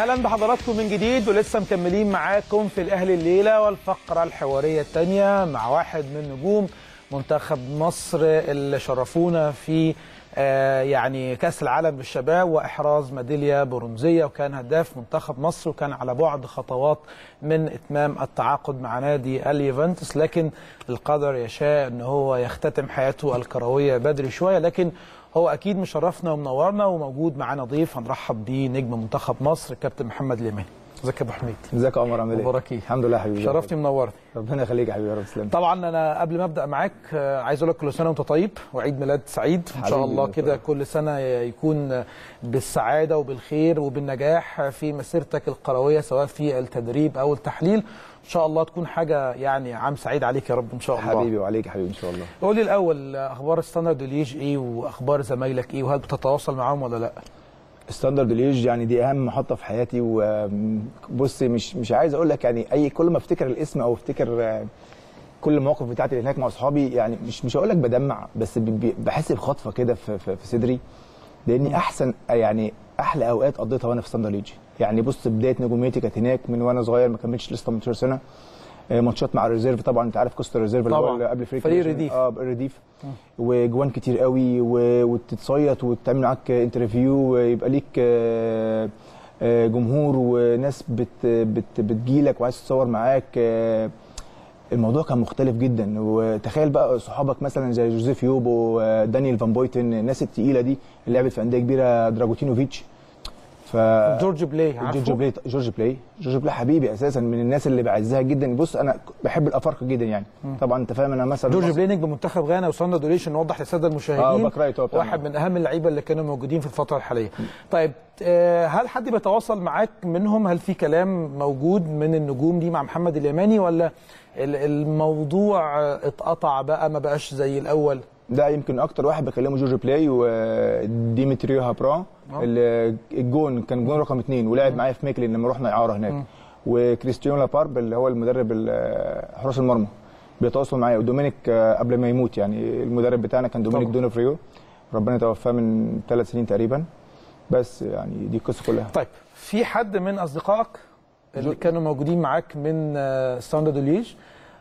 اهلا بحضراتكم من جديد ولسه مكملين معاكم في الاهلي الليله والفقره الحواريه الثانيه مع واحد من نجوم منتخب مصر اللي شرفونا في آه يعني كاس العالم للشباب واحراز ميداليه برونزيه وكان هداف منتخب مصر وكان على بعد خطوات من اتمام التعاقد مع نادي اليوفنتوس لكن القدر يشاء ان هو يختتم حياته الكرويه بدري شويه لكن هو اكيد مشرفنا ومنورنا وموجود معانا ضيف هنرحب بيه نجم منتخب مصر الكابتن محمد اليماني ازيك يا ابو حميد ازيك يا عمر عامل ايه مبارك ايه الحمد لله يا حبيبي شرفتني منورني ربنا يخليك يا حبيبي يا رب تسلم طبعا انا قبل ما ابدا معاك آه، عايز اقول لك كل سنه وانت طيب وعيد ميلاد سعيد ان شاء حبيبي الله يا كده رب. كل سنه يكون بالسعاده وبالخير وبالنجاح في مسيرتك الكرويه سواء في التدريب او التحليل ان شاء الله تكون حاجه يعني عام سعيد عليك يا رب ان شاء الله حبيبي وعليك يا حبيبي ان شاء الله قول لي الاول اخبار ستاندرد ليج ايه واخبار زمايلك ايه وهل بتتواصل معاهم ولا لا ستاندرد ليج يعني دي اهم محطه في حياتي وبص مش مش عايز اقول لك يعني اي كل ما افتكر الاسم او افتكر آه، كل المواقف بتاعتي اللي هناك مع اصحابي يعني مش مش هقول لك بدمع بس ب- ب- بحس بخطفه كده في, في, في صدري لاني احسن يعني احلى اوقات قضيتها وانا في ستاندرد ليج يعني بص بدايه نجوميتي كانت هناك من وانا صغير ما كملتش لسه 18 سنه آه، ماتشات مع الريزيرف طبعا انت عارف قصه الريزيرف اللي هو طبعاً. اللي قبل فريق فريق الريزيرف. الرديف. اه الرديف وجوان كتير قوي و- وتتصيط وتعمل معاك انترفيو ويبقى ليك آه، آه، جمهور وناس بت بت بتجيلك وعايز تتصور معاك آه، الموضوع كان مختلف جدا وتخيل بقى صحابك مثلا زي جوزيف يوبو آه، دانيال فان بويتن الناس التقيله دي اللي لعبت في انديه كبيره دراجوتينوفيتش ف جورج بلاي عارفه جورج بلاي جورج بلاي جورج بلاي حبيبي اساسا من الناس اللي بعزها جدا بص انا بحب الافارقه جدا يعني طبعا انت فاهم انا مثلا جورج بلاي نجم منتخب غانا وساندر دوليش نوضح للساده اه المشاهدين باك رايت هو بتاع واحد من اهم اللعيبه اللي كانوا موجودين في الفتره الحاليه طيب آه، هل حد بيتواصل معاك منهم هل في كلام موجود من النجوم دي مع محمد اليماني ولا ال- الموضوع آه، اتقطع بقى ما بقاش زي الاول ده يمكن اكتر واحد بكلمه جورج بلاي وديمتريو هابرا اللي الجون كان جون رقم اثنين ولعب معايا في ميكلين لما رحنا اعاره هناك وكريستيانو لابارب اللي هو المدرب ال- حراس المرمى بيتواصلوا معايا ودومينيك آه، قبل ما يموت يعني المدرب بتاعنا كان دومينيك طبعا. دونوفريو ربنا توفاه من ثلاث سنين تقريبا بس يعني دي القصه كلها طيب في حد من اصدقائك اللي كانوا موجودين معاك من آه، ستاندرد ليج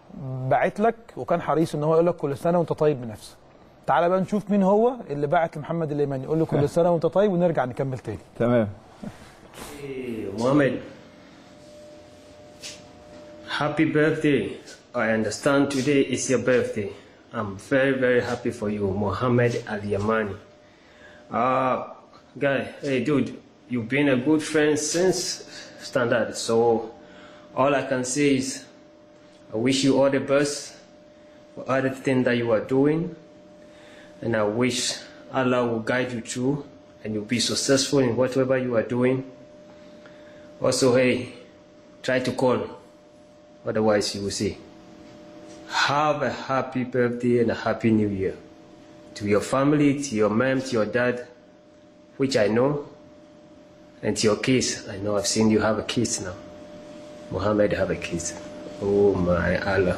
بعت لك وكان حريص ان هو يقول لك كل سنه وانت طيب بنفسك تعالى بقى نشوف مين هو اللي بعت لمحمد اليماني يقول له كل سنه وانت طيب ونرجع نكمل تاني تمام Hey, Mohammed. Happy birthday. I understand today is your birthday. I'm very, very happy for you, Mohammed Al Yamani. Uh, guy, hey, dude, you've been a good friend since standard. So, all I can say is, I wish you all the best for everything that you are doing. And I wish Allah will guide you through and you'll be successful in whatever you are doing. Also, hey, try to call. Otherwise, you will see. Have a happy birthday and a happy new year. To your family, to your mom, to your dad, which I know, and to your kids. I know I've seen you have a kids now. Mohammed have a kids. Oh my Allah.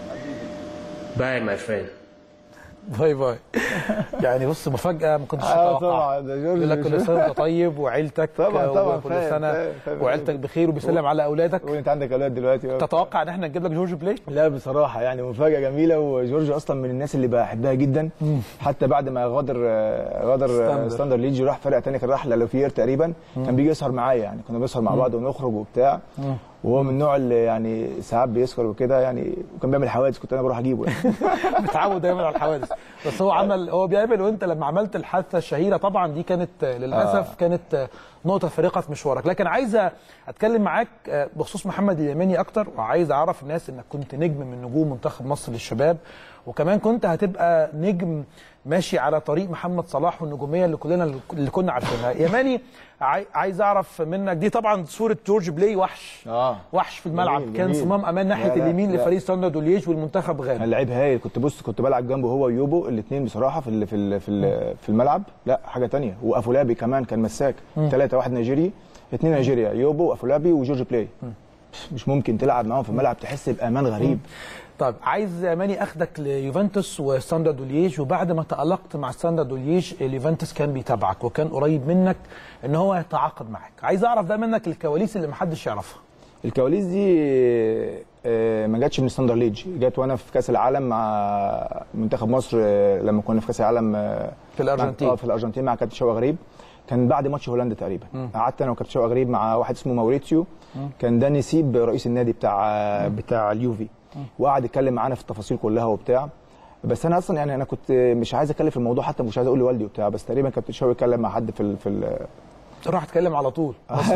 Bye, my friend. باي باي يعني بص مفاجاه ما كنتش اه اتوقعها طبعا ده جورج يقول لك كل سنه وانت طيب وعيلتك طبعاً، طبعاً، وكل فاهم، سنه فاهم، فاهم. وعيلتك بخير وبيسلم على اولادك وانت عندك اولاد دلوقتي بقى. تتوقع ان احنا نجيب لك جورج بلاي لا بصراحه يعني مفاجاه جميله وجورج اصلا من الناس اللي بحبها جدا حتى بعد ما غادر غادر ستاندر. ستاندر ليج وراح فرقه تاني كان راح لالوفير تقريبا كان بيجي يسهر معايا يعني كنا بنسهر مع بعض ونخرج وبتاع وهو من النوع اللي يعني ساعات بيسكر وكده يعني وكان بيعمل حوادث كنت انا بروح اجيبه يعني. متعود دايما على الحوادث بس هو عمل هو بيعمل وانت لما عملت الحادثه الشهيره طبعا دي كانت آه، للاسف آه. كانت آه، نقطه فارقه في مشوارك لكن عايز اتكلم معاك آه، بخصوص محمد اليماني اكتر وعايز اعرف الناس انك كنت نجم من نجوم منتخب مصر للشباب وكمان كنت هتبقى نجم ماشي على طريق محمد صلاح والنجوميه اللي كلنا اللي كنا عارفينها يماني عاي- عايز اعرف منك دي طبعا صوره جورج بلاي وحش اه وحش في الملعب جميل، كان جميل. صمام امان ناحيه لا، لا، اليمين لا. لفريق ستاندرد وليج والمنتخب غانا كان لعيب هايل كنت بص كنت بلعب جنبه هو ويوبو الاثنين بصراحه في ال في ال في, ال في الملعب لا حاجه تانية وافولابي كمان كان مساك ثلاثه واحد نيجيري اثنين نيجيريا يوبو وافولابي وجورج بلاي مش ممكن تلعب معاهم في الملعب تحس بامان غريب طيب عايز يا ماني اخدك ليوفنتوس وستاندرد وليج وبعد ما تالقت مع ستاندرد وليج اليوفنتوس كان بيتابعك وكان قريب منك ان هو يتعاقد معاك عايز اعرف ده منك الكواليس اللي محدش يعرفها الكواليس دي آه، ما جاتش من ستاندر ليج جت وانا في كاس العالم مع منتخب مصر آه، لما كنا في كاس العالم آه، في الأرجنتين. مع- اه في الارجنتين مع كابتن شوقي غريب كان بعد ماتش هولندا تقريبا قعدت انا وكابتن شوقي غريب مع واحد اسمه ماوريتسيو كان ده نسيب رئيس النادي بتاع بتاع اليوفي وقعد يتكلم معانا في التفاصيل كلها وبتاع بس انا اصلا يعني انا كنت مش عايز اتكلم في الموضوع حتى مش عايز اقول لوالدي وبتاع بس تقريبا كابتن شوقي اتكلم مع حد في ال في ال راح اتكلم على طول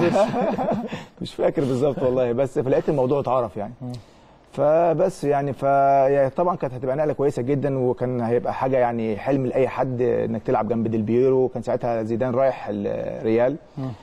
مش فاكر بالظبط والله بس فلقيت الموضوع اتعرف يعني فبس يعني ف يعني طبعا كانت هتبقى نقله كويسه جدا وكان هيبقى حاجه يعني حلم لاي حد انك تلعب جنب ديل بيرو كان ساعتها زيدان رايح الريال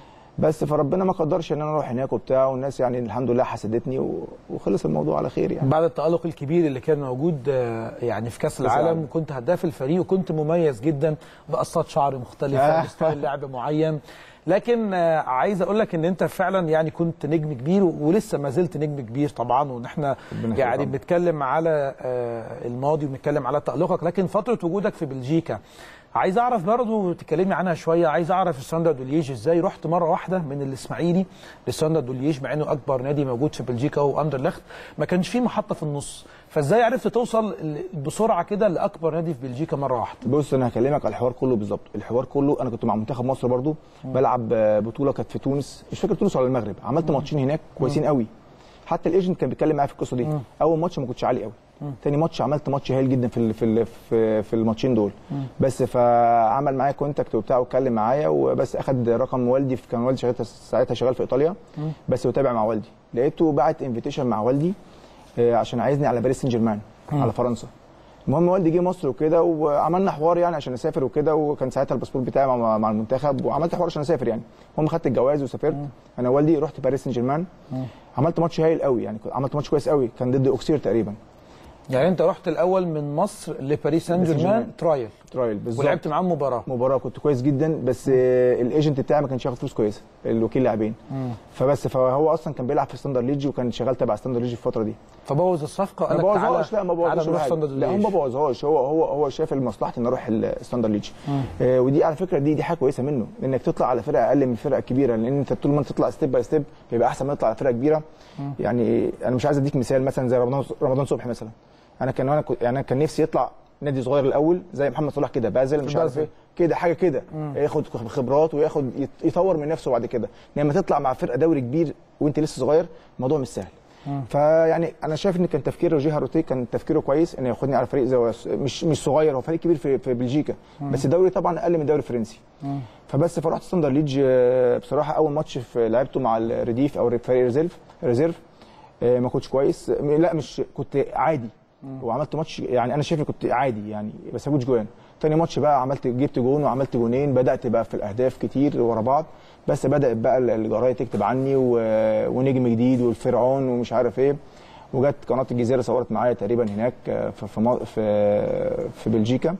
بس فربنا ما قدرش ان انا اروح هناك وبتاع والناس يعني الحمد لله حسدتني و- وخلص الموضوع على خير يعني بعد التألق الكبير اللي كان موجود آه، يعني في كأس العالم العالم. وكنت هداف الفريق وكنت مميز جدا بقصات شعر مختلفة بستايل لعب معين لكن آه، عايز اقول لك ان انت فعلا يعني كنت نجم كبير ولسه ما زلت نجم كبير طبعا وان احنا ربنا يعني يخليك. بنتكلم على آه، الماضي وبنتكلم على تألقك لكن فترة وجودك في بلجيكا عايز اعرف برضه تكلمني عنها شويه عايز اعرف الستاندرد وليج ازاي رحت مره واحده من الاسماعيلي للستاندرد وليج مع انه اكبر نادي موجود في بلجيكا واندرلخت ما كانش فيه محطه في النص فازاي عرفت توصل ل- بسرعه كده لاكبر نادي في بلجيكا مره واحده بص انا هكلمك على الحوار كله بالظبط الحوار كله انا كنت مع منتخب مصر برضو بلعب آه، بطوله كانت في تونس مش فاكر تونس ولا المغرب عملت ماتشين هناك كويسين قوي حتى الايجنت كان بيتكلم معايا في القصه دي اول ماتش ما كنتش عالي قوي تاني ماتش عملت ماتش هايل جدا في ال في ال في, في الماتشين دول بس فعمل معايا كونتاكت وبتاع واتكلم معايا وبس اخد رقم والدي في- كان والدي شغال ساعتها شغال في ايطاليا بس بتابع مع والدي لقيته بعت انفيتيشن مع والدي آه، عشان عايزني على باريس سان جيرمان على فرنسا المهم والدي جه مصر وكده وعملنا حوار يعني عشان اسافر وكده وكان ساعتها الباسبور بتاعي مع, مع المنتخب وعملت حوار عشان اسافر يعني المهم خدت الجواز وسافرت انا والدي رحت باريس سان جيرمان عملت ماتش هايل قوي يعني عملت ماتش كويس قوي كان ضد اوكسير تقريبا يعني انت رحت الاول من مصر لباريس سان باريس سان جيرمان جيرمان. ترايل ترايل بالظبط ولعبت معاهم مباراه مباراه كنت كويس جدا بس آه، الايجنت بتاعي ما كانش ياخد فلوس كويسه الوكيل لاعبين فبس فهو اصلا كان بيلعب في ستاندر ليجي وكان شغال تبع ستاندر ليجي في الفتره دي فبوظ الصفقه ما قال لك تعالى بوظهاش لا ما تعالى بوظهاش نروح ولا ستاندرد حاجة. لا هو ليج. ما بوظهاش هو هو هو شايف مصلحتي ان اروح الستاندر ليج آه ودي على فكره دي دي حاجه كويسه منه انك تطلع على فرقه اقل من الفرقه الكبيره لان انت طول ما انت تطلع ستيب باي ستيب بيبقى احسن ما تطلع على فرقه كبيره يعني انا مش عايز اديك مثال مثلا زي رمضان رمضان صبحي مثلا انا كان انا كنت يعني انا كان نفسي يطلع نادي صغير الاول زي محمد صلاح كده بازل مش عارف بازل. ايه كده حاجه كده ياخد خبرات وياخد يت- يطور من نفسه بعد كده لما تطلع مع فرقه دوري كبير وانت لسه صغير الموضوع مش سهل فيعني انا شايف ان كان تفكير روجيه هاروتي كان تفكيره كويس انه ياخدني على فريق زي مش مش صغير هو فريق كبير في, في بلجيكا بس الدوري طبعا اقل من الدوري الفرنسي فبس فرحت ستاندر ليج آه، بصراحه اول ماتش في لعبته مع الرديف او فريق ريزيرف ريزيرف آه، ما كنتش كويس م- لا مش كنت عادي وعملت ماتش يعني انا شايف إني كنت عادي يعني بس ما كنتش جوان تاني ماتش بقى عملت جبت جون وعملت جونين بدات بقى في الاهداف كتير ورا بعض بس بدات بقى الجرايد تكتب عني و... ونجم جديد والفرعون ومش عارف ايه وجت قناه الجزيره صورت معايا تقريبا هناك آه، في في مو- في, في بلجيكا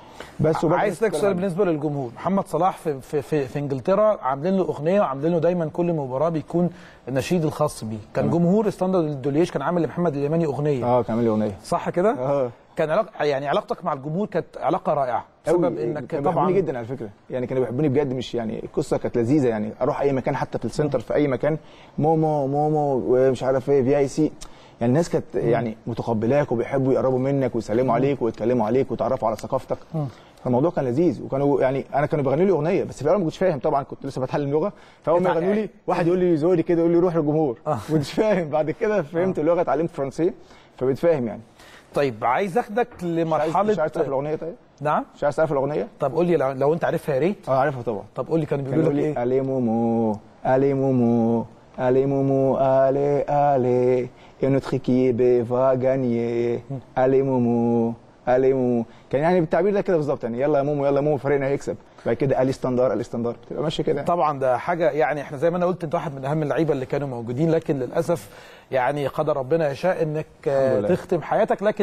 بس وبدأت عايز اسالك سؤال بالنسبه للجمهور محمد صلاح في في في, في انجلترا عاملين له اغنيه وعاملين له دايما كل مباراه بيكون النشيد الخاص بيه كان جمهور ستاندرد دوليش كان عامل لمحمد اليماني اغنيه اه كان عامل لي اغنيه صح كده اه كان علاقه يعني علاقتك مع الجمهور كانت علاقه رائعه بسبب قوي انك كانوا طبعا بيحبوني جدا على فكره يعني كانوا بيحبوني بجد مش يعني القصه كانت لذيذه يعني اروح اي مكان حتى في السنتر في اي مكان مومو مومو ومش عارف ايه في اي سي يعني الناس كانت يعني متقبلاك وبيحبوا يقربوا منك ويسلموا عليك ويتكلموا عليك ويتعرفوا على ثقافتك فالموضوع كان لذيذ وكانوا يعني انا كانوا بيغنوا لي اغنيه بس في الاول ما كنتش فاهم طبعا كنت لسه بتعلم لغه فاول ما اتع- يغنوا لي واحد يقول لي زوري كده يقول لي روح للجمهور ما كنتش فاهم بعد كده فهمت اللغه اتعلمت فرنسي فبقيت فاهم يعني طيب عايز اخدك مش عايز لمرحله مش عايز تعرف الاغنيه طيب نعم مش عايز تعرف الاغنيه طب قول لي لو, لو انت عارفها يا ريت اه عارفها طبعا طب قول لي كانوا كان بيقولوا يقول لك لي ايه الي مومو الي مومو الي مومو الي الي et notre équipe va gagner الي مومو الي مومو كان يعني بالتعبير ده كده بالظبط يعني يلا يا مومو يلا يا مومو فريقنا هيكسب بعد كده الي ستاندار الي ستاندار بتبقى ماشيه كده يعني. طبعا ده حاجه يعني احنا زي ما انا قلت انت واحد من اهم اللعيبه اللي كانوا موجودين لكن للاسف يعني قدر ربنا يشاء انك آه، الحمد لله. تختم حياتك لكن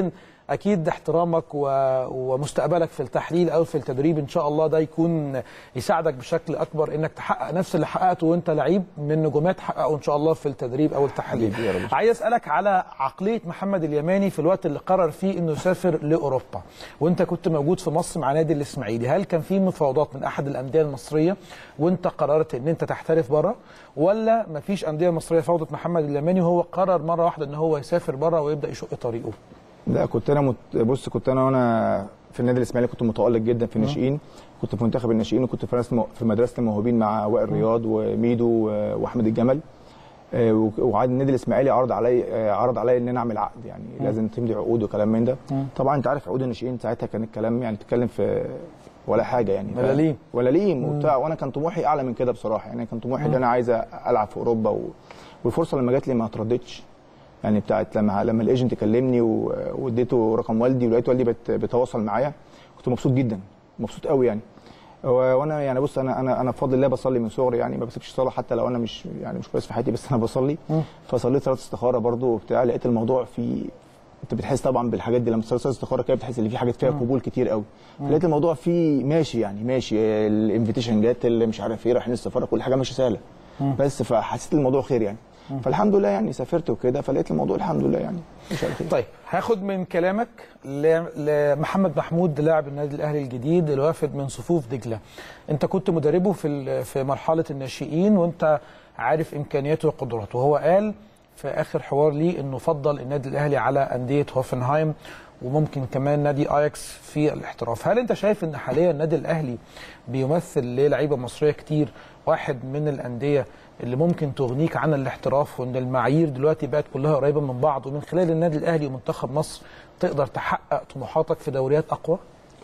اكيد احترامك و... ومستقبلك في التحليل او في التدريب ان شاء الله ده يكون يساعدك بشكل اكبر انك تحقق نفس اللي حققته وانت لعيب من نجومات حققه ان شاء الله في التدريب او التحليل حبيبي يا رب. عايز اسالك على عقليه محمد اليماني في الوقت اللي قرر فيه انه يسافر لاوروبا وانت كنت موجود في مصر مع نادي الاسماعيلي هل كان في مفاوضات من احد الانديه المصريه وانت قررت ان انت تحترف بره ولا مفيش انديه مصريه فاوضت محمد اليماني وهو قرر مره واحده ان هو يسافر بره ويبدا يشق طريقه لا كنت انا مت... بص كنت انا وانا في النادي الاسماعيلي كنت متالق جدا في الناشئين كنت في منتخب الناشئين وكنت في مدرسه في مدرسه الموهوبين مع وائل رياض وميدو و- واحمد الجمل آه، و- وعاد النادي الاسماعيلي عرض علي آه، عرض عليا ان انا اعمل عقد يعني لازم تمضي عقود وكلام من ده طبعا انت عارف عقود الناشئين ساعتها كان الكلام يعني بتتكلم في ولا حاجه يعني فاهم؟ ملاليم. ملاليم وبتاع وانا كان طموحي اعلى من كده بصراحه يعني كان طموحي ان انا عايز العب في اوروبا و... والفرصه لما جات لي ما اترددتش يعني بتاعت لما لما الايجنت كلمني و- واديته رقم والدي ولقيت والدي بت- بيتواصل معايا كنت مبسوط جدا مبسوط قوي يعني و- وانا يعني بص انا انا انا بفضل الله بصلي من صغري يعني ما بسيبش صلاه حتى لو انا مش يعني مش كويس في حياتي بس انا بصلي فصليت صلاه استخاره برضو وبتاع لقيت الموضوع في انت بتحس طبعا بالحاجات دي لما تصلي صلاه استخاره كده بتحس ان في حاجات فيها قبول كتير قوي فلقيت الموضوع فيه ماشي يعني ماشي الانفيتيشن جات اللي مش عارف ايه رايحين السفاره كل حاجه ماشيه سهله بس فحسيت الموضوع خير يعني فالحمد لله يعني سافرت وكده فلقيت الموضوع الحمد لله يعني مش عارف ايه طيب هاخد من كلامك ل- لمحمد محمود لاعب النادي الاهلي الجديد الوافد من صفوف دجله انت كنت مدربه في ال- في مرحله الناشئين وانت عارف امكانياته وقدراته وهو قال في اخر حوار ليه انه فضل النادي الاهلي على انديه هوفنهايم وممكن كمان نادي اياكس في الاحتراف هل انت شايف ان حاليا النادي الاهلي بيمثل للعيبه مصريه كتير واحد من الانديه اللي ممكن تغنيك عن الاحتراف وان المعايير دلوقتي بقت كلها قريبه من بعض ومن خلال النادي الاهلي ومنتخب مصر تقدر تحقق طموحاتك في دوريات اقوى؟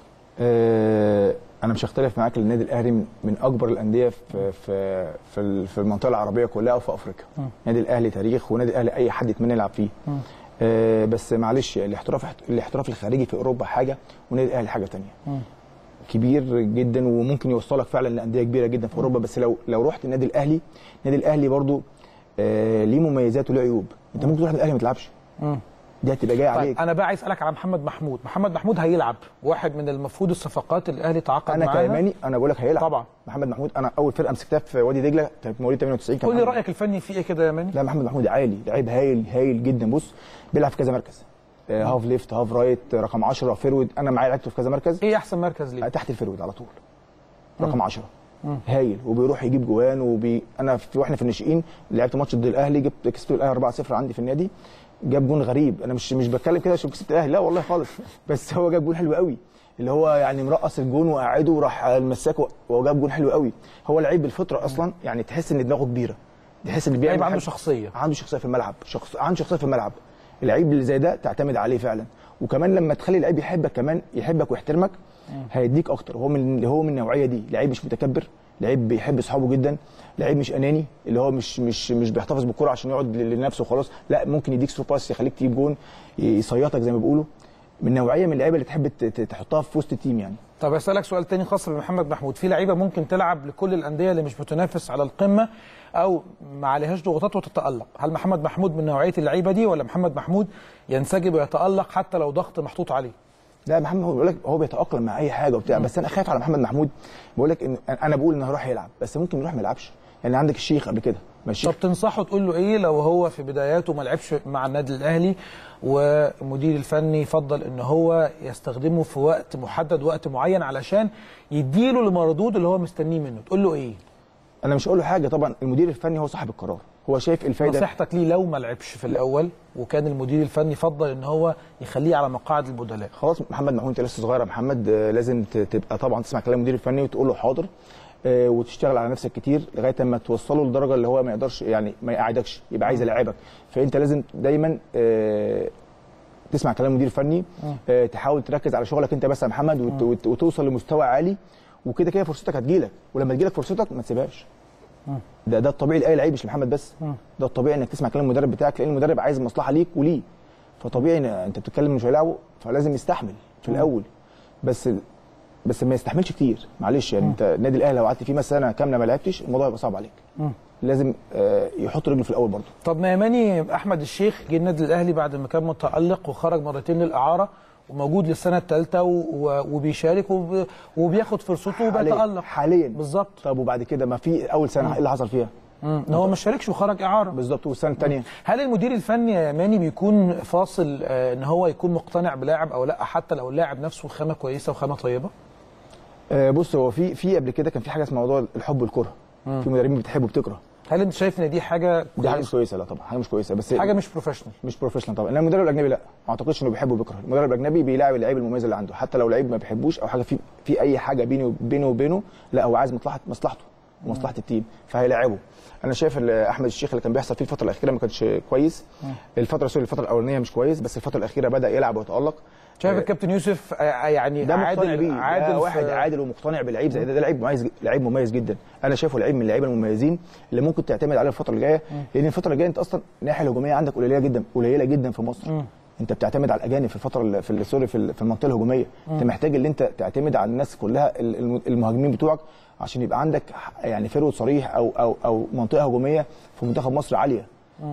آه، انا مش هختلف معاك لأن النادي الاهلي من- من اكبر الانديه في في في ال- في المنطقه العربيه كلها وفي افريقيا النادي الاهلي تاريخ والنادي الاهلي اي حد يتمنى يلعب فيه آه، بس معلش الاحتراف الاحتراف الخارجي في اوروبا حاجه والنادي الاهلي حاجه تانية كبير جدا وممكن يوصلك فعلا لانديه كبيره جدا في اوروبا بس لو لو رحت النادي الاهلي النادي الاهلي برضو آه، ليه مميزات وليه عيوب انت ممكن تروح النادي الاهلي ما تلعبش دي هتبقى جايه طيب عليك انا بقى عايز اسالك على محمد محمود، محمد محمود هيلعب واحد من المفروض الصفقات اللي الاهلي تعاقد انا معاها كيماني انا بقول لك هيلعب طبعا. محمد محمود انا اول فرقه مسكتها في وادي دجله كانت مواليد 98 كان قول لي محمد- رايك الفني فيه ايه كده يا ماني؟ لا محمد محمود عالي لعيب هايل هايل جدا بص بيلعب في كذا مركز آه، هاف ليفت هاف رايت رقم 10 فيرود انا معايا لعبته في كذا مركز ايه احسن مركز آه، ليه؟ تحت الفيرود على طول رقم 10 هايل وبيروح يجيب جوان وبي... انا في واحنا في الناشئين لعبت ماتش ضد الاهلي جبت كسبت الاهلي 4-0 عندي في النادي جاب جون غريب انا مش مش بتكلم كده عشان كسبت الاهلي لا والله خالص بس هو جاب جون حلو قوي اللي هو يعني مرقص الجون وقاعده وراح مساكه وهو جاب جون حلو قوي هو لعيب بالفطره اصلا يعني تحس ان دماغه كبيره تحس ان بيعمل لعيب عنده حاجة- شخصيه عنده شخصيه في الملعب شخص عنده شخصيه في الملعب اللعيب اللي زي ده تعتمد عليه فعلا وكمان لما تخلي اللعيب يحبك كمان يحبك ويحترمك هيديك اكتر هو من هو من النوعيه دي لعيب مش متكبر لعيب بيحب اصحابه جدا لعيب مش اناني اللي هو مش مش مش بيحتفظ بالكره عشان يقعد لنفسه وخلاص لا ممكن يديك ثرو باس يخليك تجيب جون يصيطك زي ما بيقولوا من نوعيه من اللعيبه اللي تحب ت- ت- تحطها في وسط التيم يعني طب اسالك سؤال تاني خاص بمحمد محمود، في لعيبه ممكن تلعب لكل الانديه اللي مش بتنافس على القمه او ما عليهاش ضغوطات وتتالق، هل محمد محمود من نوعيه اللعيبه دي ولا محمد محمود ينسجم ويتالق حتى لو ضغط محطوط عليه؟ لا محمد هو بيقول لك هو بيتاقلم مع اي حاجه وبتاع بس انا خايف على محمد محمود بقول لك ان انا بقول انه هيروح يلعب بس ممكن يروح ما يلعبش يعني عندك الشيخ قبل كده ماشي طب تنصحه تقول له ايه لو هو في بداياته ما لعبش مع النادي الاهلي والمدير الفني يفضل ان هو يستخدمه في وقت محدد وقت معين علشان يديله المردود اللي هو مستنيه منه تقول له ايه انا مش هقول له حاجه طبعا المدير الفني هو صاحب القرار هو شايف الفايده نصيحتك ليه لو ما لعبش في الاول وكان المدير الفني فضل ان هو يخليه على مقاعد البدلاء خلاص محمد محمود انت لسه صغير يا محمد آه، لازم ت- تبقى طبعا تسمع كلام المدير الفني وتقول له حاضر آه، وتشتغل على نفسك كتير لغايه اما توصله لدرجه اللي هو ما يقدرش يعني ما يقعدكش يبقى عايز يلعبك فانت لازم دايما آه، تسمع كلام المدير الفني آه، تحاول تركز على شغلك انت بس يا محمد وت- وت- وتوصل لمستوى عالي وكده كده فرصتك هتجيلك ولما تجيلك فرصتك ما تسيبهاش ده ده الطبيعي لاي لعيب مش لمحمد بس ده الطبيعي انك تسمع كلام المدرب بتاعك لان المدرب عايز مصلحه ليك وليه فطبيعي ان انت بتتكلم مش هيلعبه فلازم يستحمل في الاول بس بس ما يستحملش كتير معلش يعني انت النادي الاهلي لو قعدت فيه مثلا سنه كامله ما لعبتش الموضوع هيبقى صعب عليك لازم آه، يحط رجله في الاول برضه طب ما يماني احمد الشيخ جه النادي الاهلي بعد ما كان متالق وخرج مرتين للاعاره وموجود للسنه الثالثه وبيشارك وب- وبياخد فرصته حاليا وبيتالق حاليا بالظبط طب وبعد كده ما في اول سنه ايه اللي حصل فيها مم. ان هو ما شاركش وخرج اعاره بالظبط والسنه الثانيه هل المدير الفني يا ماني بيكون فاصل آه، ان هو يكون مقتنع بلاعب او لا حتى لو اللاعب نفسه خامه كويسه وخامه طيبه آه بص هو في في قبل كده كان في حاجه اسمها موضوع الحب والكره في مدربين بتحب وبتكره هل انت شايف ان دي حاجه دي حاجه مش كويسة؟ كويسه لا طبعا حاجه مش كويسه بس حاجه مش بروفيشنال مش بروفيشنال طبعا انما المدرب الاجنبي لا ما اعتقدش انه بيحب وبيكره المدرب الاجنبي بيلاعب اللعيب المميز اللي عنده حتى لو لعيب ما بيحبوش او حاجه في في اي حاجه بينه بينه وبينه لا هو عايز مصلحه مصلحته ومصلحه التيم فهيلاعبه انا شايف ال- احمد الشيخ اللي كان بيحصل فيه الفتره الاخيره ما كانش كويس الفتره سوري الفتره الاولانيه مش كويس بس الفتره الاخيره بدا يلعب ويتالق شايف آه، الكابتن يوسف آه، يعني ده مقتنع عادل بيه عادل ده في- واحد عادل ومقتنع باللعيب زي ده ده لعيب مميز لعيب مميز جدا انا شايفه لعيب من اللعيبه المميزين اللي ممكن تعتمد عليه الفتره الجايه لان الفتره الجايه انت اصلا الناحيه الهجوميه عندك قليله جدا قليله جدا في مصر انت بتعتمد على الاجانب في الفتره ال- في ال- سوري في ال- في المنطقه الهجوميه انت محتاج ان انت تعتمد على الناس كلها ال- الم- المهاجمين بتوعك عشان يبقى عندك ح- يعني فيرود صريح او او او منطقه هجوميه في منتخب مصر عاليه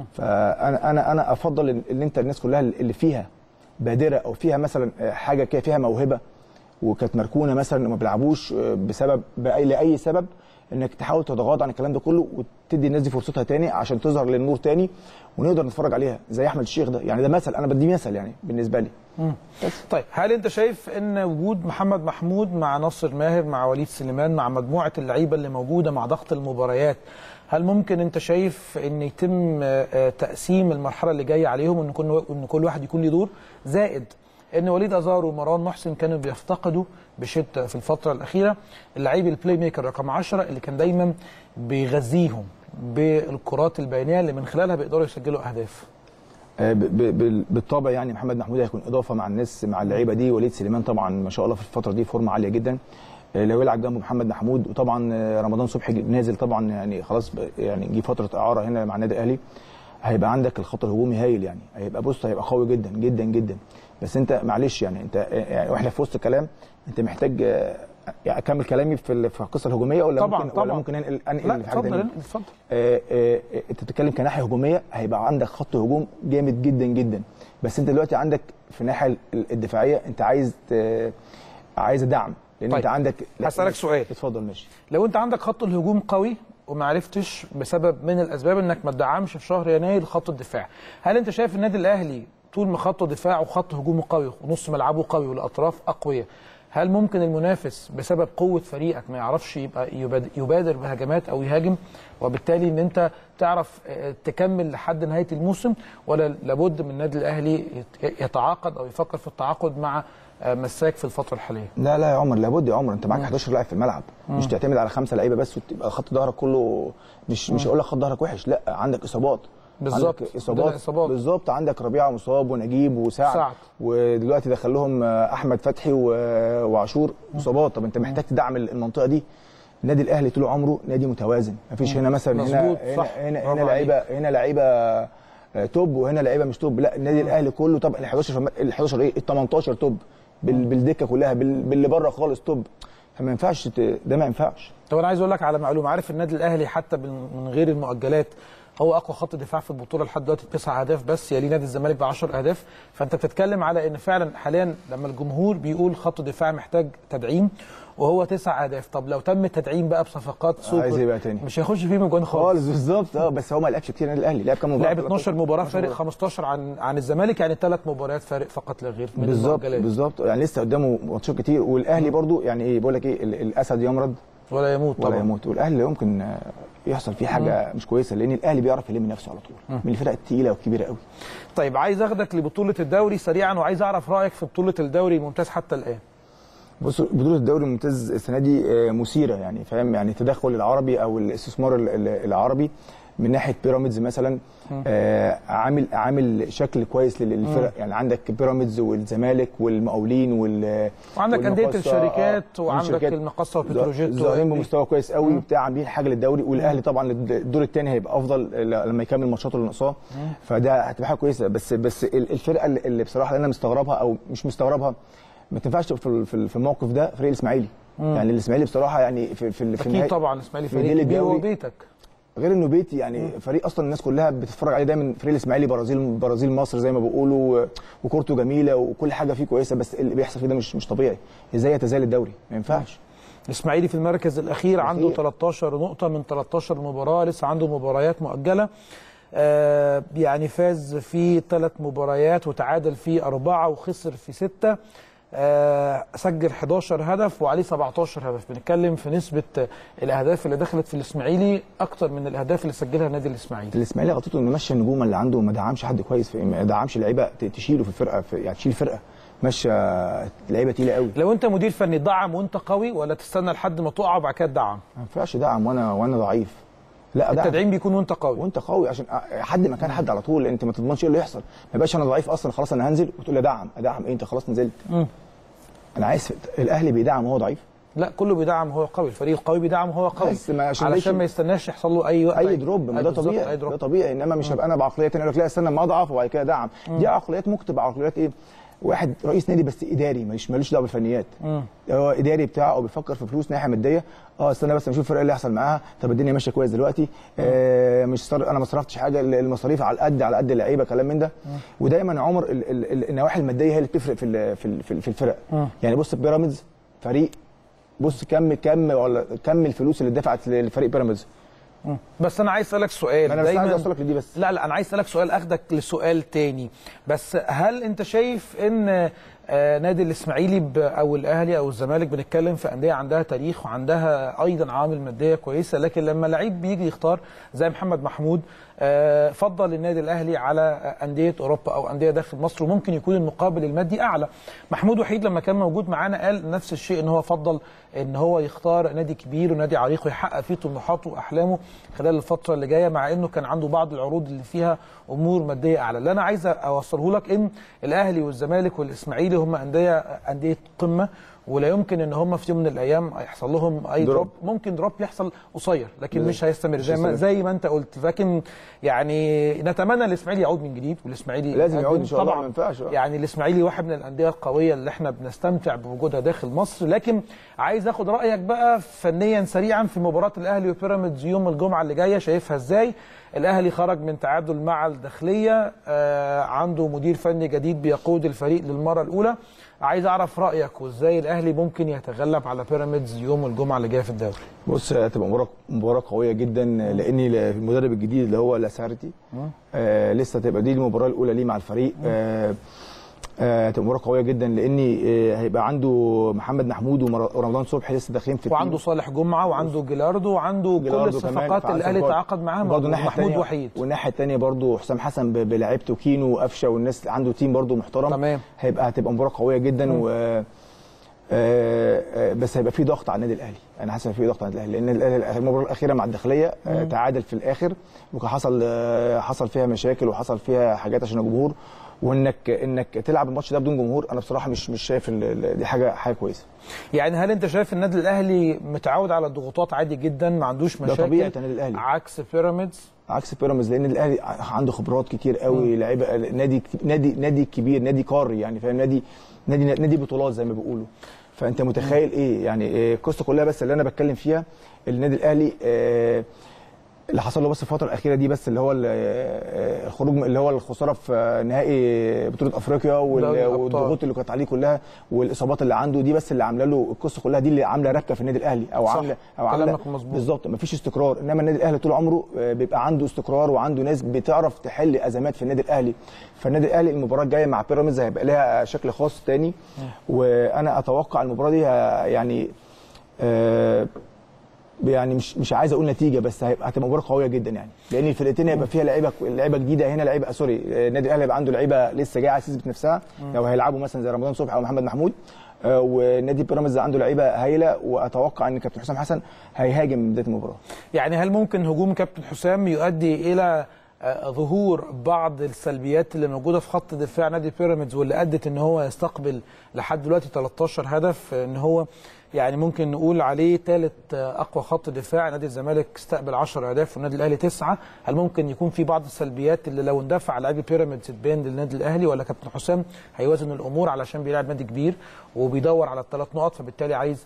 فانا انا انا افضل ان إن انت الناس كلها اللي فيها بادره او فيها مثلا حاجه كده فيها موهبه وكانت مركونه مثلا وما بيلعبوش بسبب باي لاي سبب انك تحاول تتغاضى عن الكلام ده كله وتدي الناس دي فرصتها تاني عشان تظهر للنور تاني ونقدر نتفرج عليها زي احمد الشيخ ده يعني ده مثل انا بدي مثل يعني بالنسبه لي طيب هل انت شايف ان وجود محمد محمود مع ناصر ماهر مع وليد سليمان مع مجموعه اللعيبه اللي موجوده مع ضغط المباريات هل ممكن انت شايف ان يتم آه، آه، تقسيم المرحله اللي جايه عليهم وان كل ان كل واحد يكون له دور زائد ان وليد ازار ومروان محسن كانوا بيفتقدوا بشده في الفتره الاخيره اللعيب البلاي ميكر رقم 10 اللي كان دايما بيغذيهم بالكرات البينيه اللي من خلالها بيقدروا يسجلوا اهداف آه، ب- ب- بال- بالطبع يعني محمد محمود هيكون اضافه مع الناس مع اللعيبه دي وليد سليمان طبعا ما شاء الله في الفتره دي فورمه عاليه جدا آه، لو يلعب جنبه محمد محمود وطبعا آه، رمضان صبحي نازل طبعا يعني خلاص ب- يعني جه فتره اعاره هنا مع النادي الاهلي هيبقى عندك الخط الهجومي هايل يعني هيبقى بص هيبقى قوي جدا جدا جدا بس انت معلش يعني انت آه، يعني واحنا في وسط الكلام انت محتاج آه، يعني اكمل كلامي في ال- في القصه الهجوميه ولا طبعاً، ممكن ولا طبعاً. ممكن انقل انقل لا لحاجة اتفضل تانية؟ اتفضل آه، آه، آه، انت بتتكلم كناحيه هجوميه هيبقى عندك خط هجوم جامد جدا جدا بس انت دلوقتي عندك في الناحيه ال- الدفاعيه انت عايز ت- عايز دعم لان طيب. انت عندك لا، هسألك سؤال. اتفضل ماشي لو انت عندك خط الهجوم قوي وما عرفتش بسبب من الاسباب انك ما تدعمش في شهر يناير خط الدفاع هل انت شايف النادي الاهلي طول ما خط دفاعه وخط هجومه قوي ونص ملعبه قوي والاطراف اقوياء هل ممكن المنافس بسبب قوه فريقك ما يعرفش يبقى يباد- يبادر بهجمات او يهاجم وبالتالي ان انت تعرف اه، تكمل لحد نهايه الموسم ولا لابد من النادي الاهلي يت- يتعاقد او يفكر في التعاقد مع اه، مساك في الفتره الحاليه لا لا يا عمر لابد يا عمر انت معاك 11 لاعب في الملعب مش تعتمد على خمسه لعيبه بس وتبقى خط ظهرك كله مش مش هقول لك خط ظهرك وحش لا عندك اصابات بالظبط. عندك ده اصابات إصابات. بالظبط عندك ربيعه مصاب ونجيب وسعد سعد. ودلوقتي دخل لهم آه، احمد فتحي و- وعاشور اصابات طب انت محتاج تدعم المنطقه دي النادي الاهلي طول عمره نادي متوازن مفيش هنا مثلا هنا مظبوط، هنا صح. هنا, برافو هنا لعيبه هنا لعيبه آه، توب وهنا لعيبه مش توب لا النادي الاهلي كله طب ال 11 فم- ال 11 ايه ال 18 توب بال- بالدكه كلها بال- باللي بره خالص توب فما ينفعش ت- ده ما ينفعش طب انا عايز اقول لك على معلومه عارف النادي الاهلي حتى بال- من غير المؤجلات هو اقوى خط دفاع في البطوله لحد دلوقتي بتسع اهداف بس يلي نادي الزمالك ب 10 اهداف فانت بتتكلم على ان فعلا حاليا لما الجمهور بيقول خط دفاع محتاج تدعيم وهو تسع اهداف طب لو تم التدعيم بقى بصفقات سوبر عايز ايه بقى تاني؟ مش هيخش فيه من جوان خالص خالص بالظبط اه بس هو ما لعبش كتير النادي الاهلي لعب كام مباراه لعب 12 مباراه فارق 15 عن عن الزمالك يعني ثلاث مباريات فارق فقط لا غير من بالظبط المؤجلات بالظبط يعني لسه قدامه ماتشات كتير والاهلي برضو يعني ايه بقول لك ايه ال- الاسد يمرض ولا يموت ولا طبعا يموت والاهلي لا يمكن آه، يحصل فيه حاجه مش كويسه لان الاهلي بيعرف يلم نفسه على طول من الفرق الثقيله والكبيره قوي طيب عايز اخدك لبطوله الدوري سريعا وعايز اعرف رايك في بطوله الدوري الممتاز حتى الان بص بطوله الدوري الممتاز السنه دي آه، مثيره يعني فاهم يعني التدخل العربي او الاستثمار ال- ال- العربي من ناحيه بيراميدز مثلا آه عامل عامل شكل كويس لل- للفرق يعني عندك بيراميدز والزمالك والمقاولين وال وعندك أندية والمقصة، الشركات آه، وعندك الشركات. المقصة وبتروجيت ظاهرين وإنبي. بمستوى كويس قوي وبتاع عاملين حاجه للدوري والاهلي طبعا الدور الثاني هيبقى افضل ل- لما يكمل ماتشاته اللي ناقصاه فده هتبقى حاجه كويسه بس بس ال- الفرقه اللي اللي بصراحه انا مستغربها او مش مستغربها ما تنفعش تبقى في ال- في ال- في الموقف ده فريق الاسماعيلي يعني الاسماعيلي بصراحه يعني في في, في اكيد النهاية- طبعا الاسماعيلي في فريق ديل كبير الدوري وبيتك غير انه بيتي يعني فريق اصلا الناس كلها بتتفرج عليه دايما فريق الاسماعيلي برازيل برازيل مصر زي ما بيقولوا وكورته جميله وكل حاجه فيه كويسه بس اللي بيحصل فيه ده مش مش طبيعي ازاي يتزايل الدوري ما ينفعش الاسماعيلي في المركز الاخير عنده الأخير. 13 نقطه من 13 مباراه لسه عنده مباريات مؤجله آه يعني فاز في ثلاث مباريات وتعادل في اربعه وخسر في سته آه سجل 11 هدف وعليه 17 هدف بنتكلم في نسبه الاهداف اللي دخلت في الاسماعيلي اكتر من الاهداف اللي سجلها النادي الاسماعيلي الاسماعيلي غلطته انه مشى النجوم اللي عنده وما دعمش حد كويس في ما دعمش لعيبه ت- تشيله في الفرقه في يعني تشيل فرقه مشى لعيبه تقيله قوي لو انت مدير فني دعم وانت قوي ولا تستنى لحد ما تقع وبعد كده تدعم ما ينفعش دعم وانا وانا ضعيف لا دعم التدعيم بيكون وانت قوي وانت قوي عشان حد مكان حد على طول انت ما تضمنش ايه اللي يحصل ما يبقاش انا ضعيف اصلا خلاص انا هنزل وتقول لي دعم ادعم ايه انت خلاص نزلت مم. انا عايز الاهلي بيدعم وهو ضعيف لا كله بيدعم وهو قوي الفريق القوي بيدعم وهو قوي بس ما عشان علشان ليش- ما يستناش يحصل له اي وقت اي دروب ما أي ده بالظبط، طبيعي اي ده دروب طبيعي انما مش هبقى انا بعقليه تانية يقول لك لا استنى ما اضعف وبعد كده دعم دي عقليات ممكن تبقى عقليات ايه واحد رئيس نادي بس اداري مش ملوش دعوه بالفنيات هو اداري بتاعه او بيفكر في فلوس ناحيه ماديه اه استنى بس نشوف الفرقه اللي هيحصل معاها طب الدنيا ماشيه كويس دلوقتي آه مش صار انا ما صرفتش حاجه المصاريف على قد على قد اللعيبه كلام من ده ودايما عمر ال ال ال النواحي الماديه هي اللي بتفرق في ال في ال في, ال في الفرق يعني بص بيراميدز فريق بص كم كم ولا كم الفلوس اللي اتدفعت لفريق بيراميدز بس انا عايز اسالك سؤال انا بس عايز اوصلك لدي بس لا لا انا عايز اسالك سؤال اخدك لسؤال تاني بس هل انت شايف ان آه، نادي الاسماعيلي ب- او الاهلي او الزمالك بنتكلم في انديه عندها تاريخ وعندها ايضا عوامل ماديه كويسه لكن لما لعيب بيجي يختار زي محمد محمود آه، فضل النادي الاهلي على آه، انديه اوروبا او انديه داخل مصر وممكن يكون المقابل المادي اعلى محمود وحيد لما كان موجود معانا قال نفس الشيء ان هو فضل ان هو يختار نادي كبير ونادي عريق ويحقق فيه طموحاته واحلامه خلال الفتره اللي جايه مع انه كان عنده بعض العروض اللي فيها امور ماديه اعلى اللي انا عايز اوصله لك ان الاهلي والزمالك والاسماعيلي هم انديه انديه قمه ولا يمكن ان هم في يوم من الايام يحصل لهم اي دروب. دروب ممكن دروب يحصل قصير لكن لا. مش هيستمر مش زي ما هيستمر. زي ما انت قلت لكن يعني نتمنى الاسماعيلي يعود من جديد والاسماعيلي لازم يعود يقدم. إن شاء الله، طبعا ما ينفعش. يعني الاسماعيلي واحد من الانديه القويه اللي احنا بنستمتع بوجودها داخل مصر لكن عايز اخد رايك بقى فنيا سريعا في مباراه الاهلي وبيراميدز يوم الجمعه اللي جايه شايفها ازاي الاهلي خرج من تعادل مع الداخليه آه عنده مدير فني جديد بيقود الفريق للمره الاولى عايز اعرف رايك وازاي الاهلي ممكن يتغلب على بيراميدز يوم الجمعه اللي جايه في الدوري بص هتبقى مباراه مباراه قويه جدا لان المدرب الجديد اللي هو لاسارتي آه لسه هتبقى دي المباراه الاولى ليه مع الفريق آه آه، هتبقى مباراه قويه جدا لان آه، هيبقى عنده محمد محمود ومر- ورمضان صبحي لسه داخلين في وعنده التيم. صالح جمعه وعنده جيلاردو وعنده كل جيلاردو كمان الصفقات في اللي الاهلي عسل تعاقد معاها برضه الناحيه محمود الثانيه وحيد والناحيه الثانيه برضه حسام حسن ب- بلعيبته كينو وقفشه والناس عنده تيم برضه محترم تمام. هيبقى هتبقى مباراه قويه جدا و آه، آه، بس هيبقى في ضغط على النادي الاهلي انا حاسس إن في ضغط على النادي الاهلي لان الأهلي المباراه الاخيره مع الداخليه آه، تعادل في الاخر وكان حصل آه، حصل فيها مشاكل وحصل فيها حاجات عشان الجمهور وانك انك تلعب الماتش ده بدون جمهور انا بصراحه مش مش شايف ال- ال- دي حاجه حاجه كويسه يعني هل انت شايف النادي الاهلي متعود على الضغوطات عادي جدا ما عندوش مشاكل طبيعة النادي الأهلي. عكس بيراميدز عكس بيراميدز لان الاهلي عنده خبرات كتير قوي لعيبه نادي نادي نادي كبير نادي قاري يعني فاهم نادي نادي نادي بطولات زي ما بيقولوا فانت متخيل ايه يعني إيه القصه كلها بس اللي انا بتكلم فيها النادي الاهلي آه اللي حصل له بس الفتره الاخيره دي بس اللي هو ال- آه، الخروج من- اللي هو الخساره في آه، نهائي بطوله افريقيا وال- دوري الأبطال. والضغوط اللي كانت عليه كلها والاصابات اللي عنده دي بس اللي عامله له القصه كلها دي اللي عامله ركه في النادي الاهلي او صح. عامله او عامله كلامك مظبوط. بالظبط مفيش استقرار انما النادي الاهلي طول عمره آه، بيبقى عنده استقرار وعنده ناس بتعرف تحل ازمات في النادي الاهلي فالنادي الاهلي المباراه الجايه مع بيراميدز هيبقى لها شكل خاص تاني وانا اتوقع المباراه دي ه- يعني آه، يعني مش مش عايز اقول نتيجه بس هيبقى هتبقى مباراه قويه جدا يعني لان الفرقتين هيبقى فيها لعيبه لعيبه جديده هنا لعيبه سوري آه، النادي الاهلي هيبقى عنده لعيبه لسه جايه عايز تثبت نفسها لو هيلعبوا مثلا زي رمضان صبحي او محمد محمود آه، ونادي بيراميدز عنده لعيبه هايله واتوقع ان كابتن حسام حسن هيهاجم من بدايه المباراه يعني هل ممكن هجوم كابتن حسام يؤدي الى آه، ظهور بعض السلبيات اللي موجوده في خط دفاع نادي بيراميدز واللي ادت ان هو يستقبل لحد دلوقتي 13 هدف آه، ان هو يعني ممكن نقول عليه ثالث اقوى خط دفاع نادي الزمالك استقبل 10 اهداف والنادي الاهلي تسعه هل ممكن يكون في بعض السلبيات اللي لو اندفع لاعبي بيراميدز تبان للنادي الاهلي ولا كابتن حسام هيوازن الامور علشان بيلعب نادي كبير وبيدور على الثلاث نقط فبالتالي عايز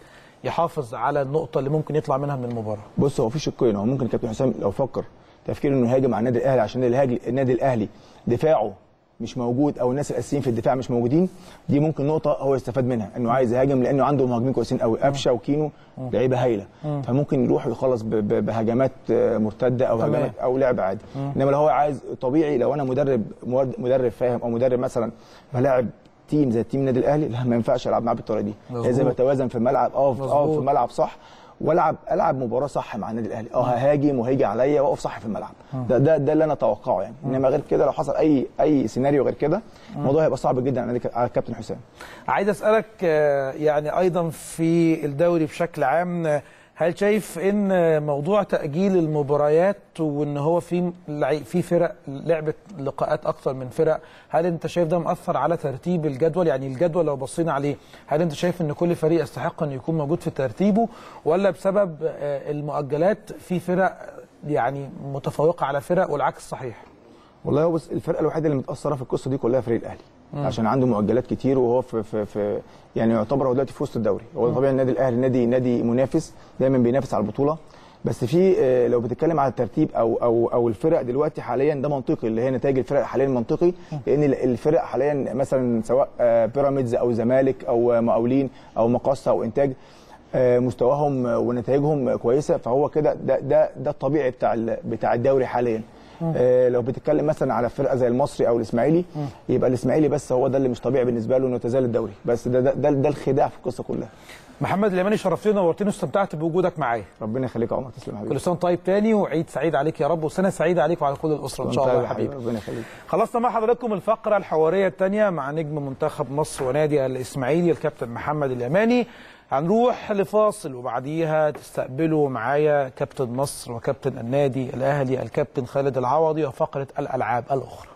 يحافظ على النقطه اللي ممكن يطلع منها من المباراه بص هو في شقين هو ممكن كابتن حسام لو فكر تفكير انه يهاجم على النادي الاهلي عشان الهاجم النادي الاهلي دفاعه مش موجود او الناس الاساسيين في الدفاع مش موجودين دي ممكن نقطه هو يستفاد منها انه عايز يهاجم لانه عنده مهاجمين كويسين قوي قفشه وكينو لعيبه هايله فممكن يروح يخلص ب- ب- بهجمات آه، مرتده او تمام. هجمات او لعب عادي انما لو هو عايز طبيعي لو انا مدرب مورد- مدرب فاهم او مدرب مثلا بلاعب تيم زي تيم النادي الاهلي لا ما ينفعش العب معاه بالطريقه دي مظبوط. لازم اتوازن في الملعب اه في- اه مظبوط. في الملعب صح والعب العب مباراه صح مع النادي الاهلي اه ههاجم وهيجي عليا واقف صح في الملعب ده ده ده اللي انا اتوقعه يعني انما غير كده لو حصل اي اي سيناريو غير كده الموضوع هيبقى صعب جدا على نادي- على الكابتن حسام عايز اسالك آه، يعني ايضا في الدوري بشكل عام آه، هل شايف ان موضوع تاجيل المباريات وان هو في لعي- في فرق لعبت لقاءات اكثر من فرق هل انت شايف ده مأثر على ترتيب الجدول يعني الجدول لو بصينا عليه هل انت شايف ان كل فريق يستحق ان يكون موجود في ترتيبه ولا بسبب آه، المؤجلات في فرق يعني متفوقه على فرق والعكس صحيح والله هو بص الفرقه الوحيده اللي متاثره في القصه دي كلها فريق الاهلي عشان عنده مؤجلات كتير وهو في, في, في يعني يعتبر هو دلوقتي في وسط الدوري هو طبيعي النادي الاهلي نادي نادي منافس دايما بينافس على البطوله بس في آه، لو بتتكلم على الترتيب او او او الفرق دلوقتي حاليا ده منطقي اللي هي نتائج الفرق حاليا منطقي لان ال- الفرق حاليا مثلا سواء آه، بيراميدز او زمالك او آه، مقاولين او مقاصه او انتاج آه، مستواهم آه، ونتائجهم كويسه فهو كده ده ده ده الطبيعي بتاع ال- بتاع الدوري حاليا آه، لو بتتكلم مثلا على فرقه زي المصري او الاسماعيلي يبقى الاسماعيلي بس هو ده اللي مش طبيعي بالنسبه له انه يتزال الدوري بس ده ده ده, ده الخداع في القصه كلها محمد اليماني شرفتني ونورتني واستمتعت بوجودك معايا ربنا يخليك يا عمر تسلم يا حبيبي كل سنه طيب تاني وعيد سعيد عليك يا رب وسنه سعيده عليك وعلى كل الاسره ان شاء الله يا حبيبي ربنا يخليك خلصنا مع حضراتكم الفقره الحواريه الثانيه مع نجم منتخب مصر ونادي الاسماعيلي الكابتن محمد اليماني هنروح لفاصل وبعديها تستقبلوا معايا كابتن مصر وكابتن النادي الاهلي الكابتن خالد العوضي وفقره الالعاب الاخرى